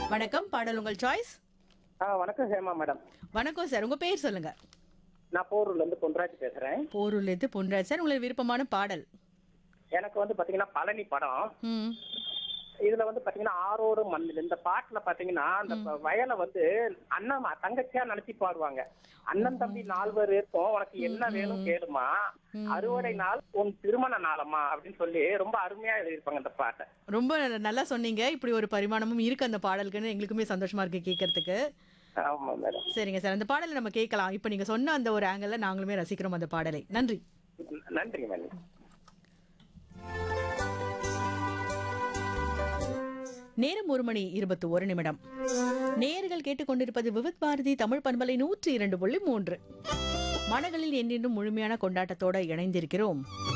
வணக்கம் பாடல் உங்கள் சாய்ஸ் ஆ வணக்கம் ஹேமா மேடம் வணக்கம் சார் உங்க பேர் சொல்லுங்க நான் போரூர்ல இருந்து பொன்ராஜ் பேசுறேன் போரூர்லேருந்து பொன்ராஜ் சார் உங்களுக்கு விருப்பமான பாடல் எனக்கு வந்து பாத்தீங்கன்னா பழனி படம் ம் இதுல வந்து பாத்தீங்கன்னா ஆரோடு மண்ணில் இந்த பாட்டுல பாத்தீங்கன்னா அந்த ப- வயலை வந்து அண்ணன் தங்கச்சியா நினைச்சு பாடுவாங்க அண்ணன் தம்பி நால்வர் இருக்கும் உனக்கு என்ன வேணும் கேளுமா அறுவடை நாள் உன் திருமண நாளம்மா அப்படின்னு சொல்லி ரொம்ப அருமையா எழுதியிருப்பாங்க இந்த பாட்டை ரொம்ப நல்லா சொன்னீங்க இப்படி ஒரு பரிமாணமும் இருக்கு அந்த பாடலுக்குன்னு எங்களுக்குமே சந்தோஷமா இருக்கு கேட்கறதுக்கு ஆமா மேடம் சரிங்க சார் அந்த பாடலை நம்ம கேட்கலாம் இப்போ நீங்க சொன்ன அந்த ஒரு ஆங்கிள் நாங்களுமே ரசிக்கிறோம் அந்த பாடலை நன்றி நன்றி மேடம் நேரம் ஒரு மணி இருபத்தி ஒரு நிமிடம் நேர்கள் கேட்டுக்கொண்டிருப்பது விவித் பாரதி தமிழ் பண்பலை நூற்றி இரண்டு புள்ளி மூன்று மனங்களில் என்றென்றும் முழுமையான கொண்டாட்டத்தோட இணைந்திருக்கிறோம்